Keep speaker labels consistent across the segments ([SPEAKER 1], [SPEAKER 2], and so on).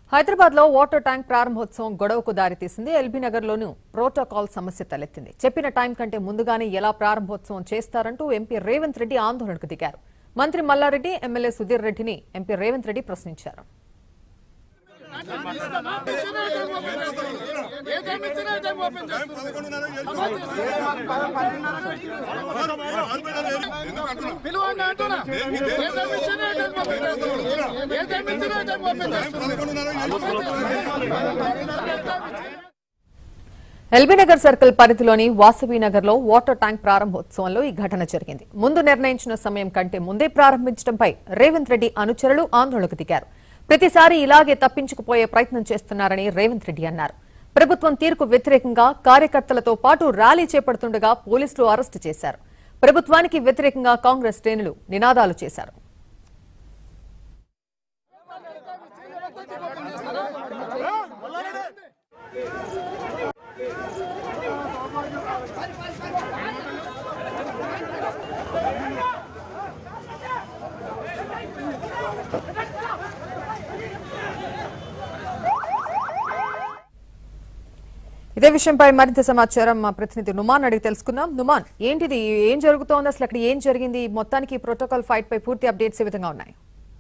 [SPEAKER 1] హైదరాబాద్ లో water tank ప్రారంభోత్సవం గొడవకు దారితీసింది ఎల్బీ నగర్ లోను ప్రోటోకాల్ సమస్య తలెత్తింది చెప్పిన టైం కంటే ముందుగానే ఎలా ప్రారంభోత్సవం చేస్తారంటూ ఎంపీ రేవంత్ రెడ్డి ఆందోళనకు దిగారు మంత్రి మల్లారెడ్డి ఎమ్మెల్యే సుధీర్ రెడ్డిని ఎంపీ రేవంత్ రెడ్డి ప్రశ్నించారు
[SPEAKER 2] పిలువండి అంటున్నా ఏదేమి ఇచ్చినా ఏదేమి ఓపెన్ చేస్తున్నాం. ఏదేమి ఇచ్చినా ఏదేమి ఓపెన్
[SPEAKER 1] ఎల్బీ నగర్ సర్కిల్ పరిధిలోని వాసవి నగర్ లో వాటర్ ట్యాంక్ ప్రారంభోత్సవంలో ఈ ఘటన జరిగింది ముందు నిర్ణయించిన సమయం కంటే ముందే ప్రారంభించడంపై రేవంత్ రెడ్డి అనుచరులు ఆందోళనకు దిగారు ప్రతిసారి ఇలాగే తప్పించుకుపోయే ప్రయత్నం చేస్తున్నారని రేవంత్ రెడ్డి అన్నారు ప్రభుత్వం తీరుకు వ్యతిరేకంగా కార్యకర్తలతో పాటు ర్యాలీ చేపడుతుండగా పోలీసులు అరెస్టు చేశారు ప్రభుత్వానికి వ్యతిరేకంగా కాంగ్రెస్ శ్రేణులు నినాదాలు చేశారు ఇదే విషయంపై మరింత సమాచారం మా ప్రతినిధి నుమాన్ అడిగి తెలుసుకుందాం నుమాన్ ఏంటిది ఏం జరుగుతోంది అసలు అక్కడ ఏం జరిగింది మొత్తానికి ప్రోటోకాల్ ఫైట్ పై పూర్తి అప్డేట్స్ ఏ విధంగా ఉన్నాయి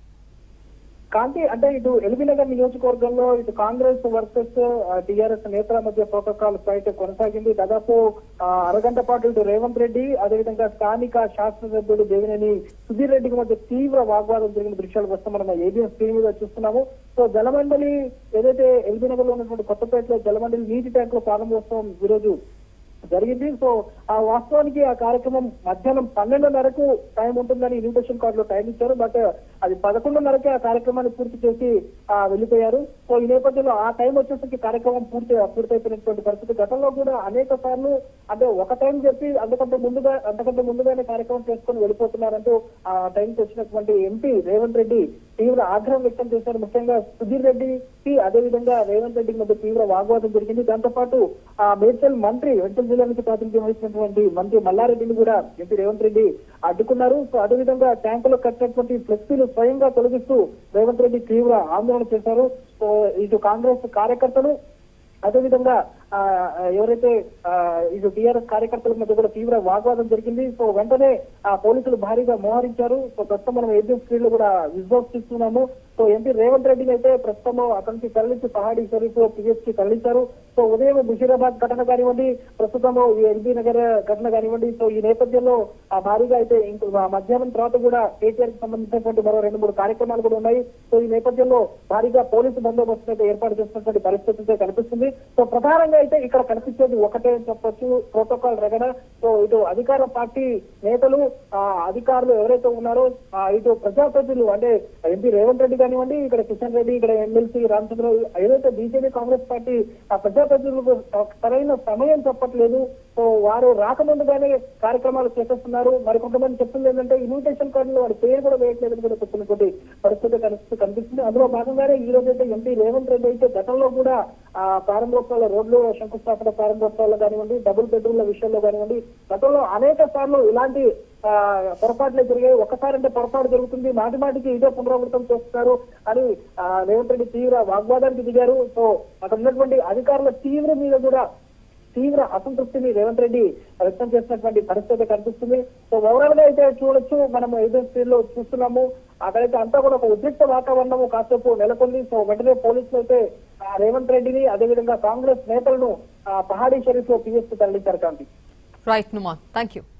[SPEAKER 3] కాంతి అంటే ఇటు ఎల్బీనగర్ నియోజకవర్గంలో ఇటు కాంగ్రెస్ వర్సెస్ టీఆర్ఎస్ నేతల మధ్య ప్రోటోకాల్ ఫైట్ కొనసాగింది దాదాపు ఆ, అరగంట పాటు ఇటు రేవంత్ రెడ్డి అదేవిధంగా స్థానిక శాసనసభ్యుడు దేవినేని సుధీర్ రెడ్డికి మధ్య తీవ్ర వాగ్వాదం జరిగిన దృశ్యాలు వస్తాం మనం ఏబిఎం స్క్రీన్ మీద చూస్తున్నాము సో జలమండలి ఏదైతే ఎల్బీనగర్ లో ఉన్నటువంటి కొత్తపేటలో జలమండలి నీటి ట్యాంకుల ప్రారంభోత్సవం ఈరోజు జరిగింది సో ఆ వాస్తవానికి ఆ కార్యక్రమం మధ్యాహ్నం పన్నెండున్నరకు టైం ఉంటుందని ఇన్విటేషన్ కార్డు లో టైం ఇచ్చారు బట్ అది పదకొండున్నరకే ఆ కార్యక్రమాన్ని పూర్తి చేసి ఆ వెళ్ళిపోయారు సో ఈ నేపథ్యంలో ఆ టైం వచ్చేసరికి కార్యక్రమం పూర్తి పూర్తయిపోయినటువంటి పరిస్థితి గతంలో కూడా అనేక సార్లు అంటే ఒక టైం చెప్పి అంతకంటే ముందుగా అంతకంటే ముందుగానే కార్యక్రమం చేసుకొని వెళ్ళిపోతున్నారంటూ ఆ టైంకి వచ్చినటువంటి ఎంపీ రేవంత్ రెడ్డి తీవ్ర ఆగ్రహం వ్యక్తం చేశారు ముఖ్యంగా సుధీర్ రెడ్డికి అదేవిధంగా రేవంత్ రెడ్డి మధ్య తీవ్ర వాగ్వాదం జరిగింది దాంతో పాటు ఆ మేడ్చల్ మంత్రి వెంటల్ జిల్లా నుంచి ప్రాతినిధ్యం వహించినటువంటి మంత్రి మల్లారెడ్డిని కూడా ఎంపీ రేవంత్ రెడ్డి అడ్డుకున్నారు సో అదేవిధంగా ట్యాంకులో కట్టినటువంటి ఫ్లెక్సీలు స్వయంగా తొలగిస్తూ రేవంత్ రెడ్డి తీవ్ర ఆందోళన చేశారు సో ఇటు కాంగ్రెస్ కార్యకర్తలు అదేవిధంగా ఆ, ఎవరైతే ఆ, ఇటు టీఆర్ఎస్ కార్యకర్తల మధ్య కూడా తీవ్ర వాగ్వాదం జరిగింది సో వెంటనే ఆ పోలీసులు భారీగా మోహరించారు సో ప్రస్తుతం మనం ఏబిఎం స్క్రీన్ లో కూడా విజువల్స్ చూస్తున్నాము సో ఎంపీ రేవంత్ రెడ్డిని అయితే ప్రస్తుతం అతనికి తరలించి పహాడీ షరీఫ్ పిఎస్ కి తరలించారు సో ఉదయం ముషీరాబాద్ ఘటన కానివ్వండి ప్రస్తుతం ఈ ఎల్బీ నగర్ ఘటన కానివ్వండి సో ఈ నేపథ్యంలో ఆ భారీగా అయితే ఇంకో ఆ మధ్యాహ్నం తర్వాత కూడా కేటీఆర్ కి సంబంధించినటువంటి మరో రెండు మూడు కార్యక్రమాలు కూడా ఉన్నాయి సో ఈ నేపథ్యంలో భారీగా పోలీసు బందోబస్తు అయితే ఏర్పాటు చేస్తున్నటువంటి పరిస్థితి అయితే కనిపిస్తుంది సో ప్రధానంగా అయితే ఇక్కడ కనిపించేది ఒకటే అని చెప్పొచ్చు ప్రోటోకాల్ రగడ సో ఇటు అధికార పార్టీ నేతలు ఆ అధికారులు ఎవరైతే ఉన్నారో ఆ ఇటు ప్రజాప్రతినిధులు అంటే ఎంపీ రేవంత్ రెడ్డి కానివ్వండి ఇక్కడ కిషన్ రెడ్డి ఇక్కడ ఎమ్మెల్సీ రామచంద్ర ఏదైతే బీజేపీ కాంగ్రెస్ పార్టీ ఆ ప్రజాప్రతినిధులకు సరైన సమయం చెప్పట్లేదు సో వారు రాకముందుగానే కార్యక్రమాలు చేసేస్తున్నారు మరి కొంతమంది చెప్తుంది ఏంటంటే ఇన్విటేషన్ కార్డులో వారి పేరు కూడా వేయట్లేదని కూడా చెప్తున్నటువంటి పరిస్థితి కనిపిస్తూ కనిపిస్తుంది అందులో భాగంగానే ఈ రోజు అయితే ఎంపీ రేవంత్ రెడ్డి అయితే గతంలో కూడా ఆ ప్రారంభోత్సవాల రోడ్లు శంకుస్థాపన ప్రారంభోత్సవాలు కానివ్వండి డబుల్ బెడ్రూమ్ల విషయంలో కానివ్వండి గతంలో అనేక సార్లు ఇలాంటి ఆ, పొరపాట్లే జరిగాయి ఒకసారి అంటే పొరపాటు జరుగుతుంది మాటి మాటికి ఇదే పునరావృతం చేస్తున్నారు అని ఆ, రేవంత్ రెడ్డి తీవ్ర వాగ్వాదానికి దిగారు సో అక్కడ ఉన్నటువంటి అధికారుల తీవ్ర మీద కూడా తీవ్ర అసంతృప్తిని రేవంత్ రెడ్డి వ్యక్తం చేసినటువంటి పరిస్థితి కనిపిస్తుంది సో ఓవరాల్ గా అయితే చూడొచ్చు మనం ఏజెన్సీ లో చూస్తున్నాము అక్కడైతే అంతా కూడా ఒక ఉద్రిక్త వాతావరణము కాసేపు నెలకొంది సో వెంటనే పోలీసులు అయితే ఆ, రేవంత్ రెడ్డిని అదేవిధంగా కాంగ్రెస్ నేతలను ఆ, పహాడీ షరీఫ్ లో పిఎస్ తరలించారు కాంతి
[SPEAKER 1] రైట్ నుమాన్ థ్యాంక్ యూ